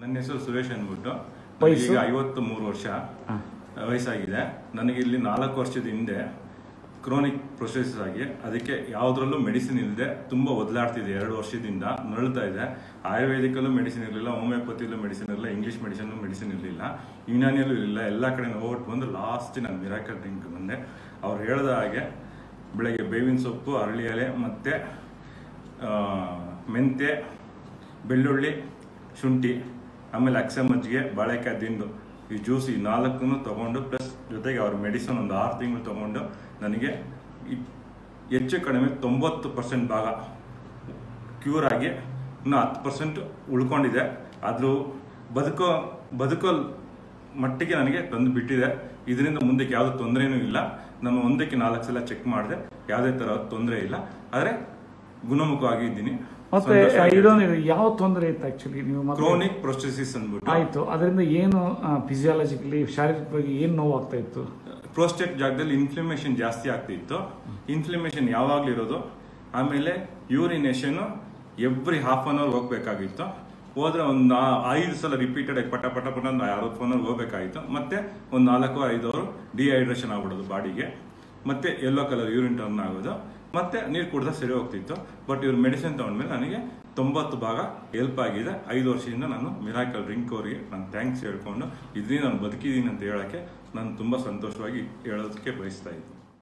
ನನ್ನ ಹೆಸರು ಸುರೇಶ್ ಅಂದ್ಬಿಟ್ಟು ವಯಸ್ಸು? ಈಗ ಐವತ್ತು ಮೂರು ವರ್ಷ ಹಾ. ವಯಸ್ಸಾಗಿದೆ ನನಗೆ ಇಲ್ಲಿ ನಾಲ್ಕು ವರ್ಷದ ಹಿಂದೆ ಕ್ರೋನಿಕ್ ಪ್ರೊಸೆಸ್ ಆಗಿ ಅದಕ್ಕೆ ಯಾವುದ್ರಲ್ಲೂ ಮೆಡಿಸಿನ್ ಇಲ್ಲದೆ ತುಂಬ ಒದಲಾಡ್ತಿದೆ ಎರಡು ವರ್ಷದಿಂದ ನರಳ್ತಾ ಇದೆ ಆಯುರ್ವೇದಿಕಲ್ಲೂ ಮೆಡಿಸಿನ್ ಇರಲಿಲ್ಲ ಹೋಮಿಯೋಪತಿಲೂ ಮೆಡಿಸಿನ್ ಇರಲಿಲ್ಲ ಇಂಗ್ಲೀಷ್ ಮೆಡಿಸಿನ್ ಮೆಡಿಸಿನ್ ಇರಲಿಲ್ಲ ಯುನಾನಿಯಲ್ಲೂ ಇರಲಿಲ್ಲ ಎಲ್ಲ ಕಡೆ ಹೋಗ್ಬಿಟ್ಟು ಬಂದು ಲಾಸ್ಟ್ ನಾನು ಮಿರಾಕಲ್ ಡ್ರಿಂಕ್ ಬಂದೆ ಅವ್ರು ಹೇಳ್ದ ಹಾಗೆ ಬೆಳಗ್ಗೆ ಬೇವಿನ ಸೊಪ್ಪು ಅರಳಿ ಎಲೆ ಮತ್ತು ಮೆಂತ್ಯ ಬೆಳ್ಳುಳ್ಳಿ ಶುಂಠಿ ಆಮೇಲೆ ಅಕ್ಸೆ ಮಜ್ಜಿಗೆ ಬಾಳೆಕಾಯಿ ದಿಂಡು ಈ ಜ್ಯೂಸ್ ಈ ನಾಲ್ಕನ್ನು ತಗೊಂಡು ಪ್ಲಸ್ ಜೊತೆಗೆ ಅವ್ರ ಮೆಡಿಸಿನ್ ಒಂದು ಆರು ತಿಂಗಳು ತಗೊಂಡು ನನಗೆ ಇಪ್- ಹೆಚ್ಚು ಕಡಿಮೆ ತೊಂಬತ್ತು ಪರ್ಸೆಂಟ್ ಭಾಗ ಕ್ಯೂರ್ ಆಗಿ ಇನ್ನು ಹತ್ತು ಪರ್ಸೆಂಟ್ ಉಳ್ಕೊಂಡಿದೆ ಆದರೂ ಬದುಕೋ ಬದುಕೋ ಮಟ್ಟಿಗೆ ನನಗೆ ತಂದು ಬಿಟ್ಟಿದೆ ಇದರಿಂದ ಮುಂದಕ್ಕೆ ಯಾವುದೇ ತೊಂದರೆನೂ ಇಲ್ಲ ನಾನು ಒಂದಕ್ಕೆ ನಾಲ್ಕು ಸಲ ಚೆಕ್ ಮಾಡಿದೆ ಯಾವುದೇ ಥರ ತೊಂದರೆ ಇಲ್ಲ ಆದರೆ ಗುಣಮುಖವಾಗಿದ್ದೀನಿ ಮತ್ತೆ ಇದೊಂದು ಯಾವ ತೊಂದರೆ ಇತ್ತು ಆಕ್ಚುಲಿ ನೀವು ಮತ್ತೆ ಕ್ರೋನಿಕ್ ಪ್ರೊಸ್ಟೆಸಿಸ್ ಅಂದ್ಬಿಟ್ಟು ಆಯ್ತು ಅದರಿಂದ ಏನು ಫಿಸಿಯಾಲಜಿಕಲಿ ಶಾರೀರಿಕವಾಗಿ ಏನು ನೋವು ಆಗ್ತಾ ಇತ್ತು ಪ್ರೋಸ್ಟೇಟ್ ಜಾಗದಲ್ಲಿ ಇನ್ಫ್ಲಮೇಷನ್ ಜಾಸ್ತಿ ಆಗ್ತಿತ್ತು ಇನ್ಫ್ಲಮೇಷನ್ ಯಾವಾಗ್ಲೂ ಇರೋದು ಆಮೇಲೆ urination every half an hour ಹೋಗ್ಬೇಕಾಗಿತ್ತು ಹೋದ್ರೆ ಒಂದು ನಾ- ಐದು ಸಲ ರಿಪೀಟೆಡ್ ಆಗಿ ಪಟ ಪಟ ಪಟ ಒಂದು ಅರವತ್ತು ಫೋನ್ ಅವರ್ ಹೋಗ್ಬೇಕಾಗಿತ್ತು ಮತ್ತೆ ಒಂದು ನಾಲ್ಕು ಐದು ಅವರು ಡಿಹೈಡ್ರೇಷನ್ ಆಗ್ಬಿಡೋದು ಬಾಡಿಗೆ ಮತ್ತೆ ಯೆಲ್ಲೋ ಕಲರ್ ಯೂರಿನ್ ಟರ್ನ್ ಆಗೋದು ಮತ್ತೆ ನೀರು ಕುಡ್ದ ಸರಿ ಹೋಗ್ತಿತ್ತು ಬಟ್ ಇವ್ರ ಮೆಡಿಸಿನ್ ತಗೊಂಡ್ಮೇಲೆ ನನಗೆ ತೊಂಬತ್ತು ಭಾಗ ಹೆಲ್ಪ್ ಆಗಿದೆ ಐದು ವರ್ಷದಿಂದ ನಾನು ಮಿರಾಕಲ್ ಡ್ರಿಂಕ್ ಅವರಿಗೆ ನಾನು ಥ್ಯಾಂಕ್ಸ್ ಹೇಳ್ಕೊಂಡು ಇದರಿಂದ ನಾನು ಬದುಕಿದ್ದೀನಿ ಅಂತ ಹೇಳಕ್ಕೆ ನಾನು ತುಂಬ ಸಂತೋಷವಾಗಿ ಹೇಳೋದಕ್ಕೆ ಬಯಸ್ತಾ ಇದ್ದೀನಿ